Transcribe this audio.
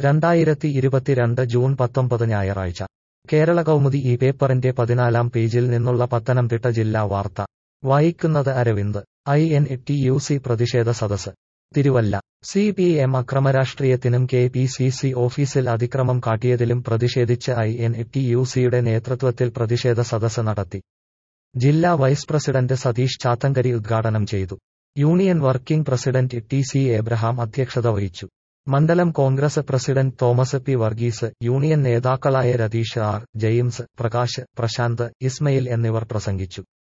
രണ്ടായിരത്തി ഇരുപത്തിരണ്ട് ജൂൺ പത്തൊമ്പത് ഞായറാഴ്ച കേരള കൗമുദി ഈ പേപ്പറിന്റെ പതിനാലാം പേജിൽ നിന്നുള്ള പത്തനംതിട്ട ജില്ലാ വാർത്ത വായിക്കുന്നത് Aravind I N T U C പ്രതിഷേധ സദസ് തിരുവല്ല സി പി എം അക്രമരാഷ്ട്രീയത്തിനും കെ പി സി സി ഓഫീസിൽ അതിക്രമം കാട്ടിയതിലും പ്രതിഷേധിച്ച് ഐ എൻ ടി യു സിയുടെ നേതൃത്വത്തിൽ പ്രതിഷേധ സദസ് നടത്തി ജില്ലാ വൈസ് പ്രസിഡന്റ് സതീഷ് ചാത്തങ്കരി ഉദ്ഘാടനം ചെയ്തു union working president T C Abraham അധ്യക്ഷത വഹിച്ചു മണ്ഡലം Congress president Thomas P Varghese union നേതാക്കളായ രതീഷ് ആർ ജെയിംസ് പ്രകാശ് പ്രശാന്ത് ഇസ്മയിൽ എന്നിവർ പ്രസംഗിച്ചു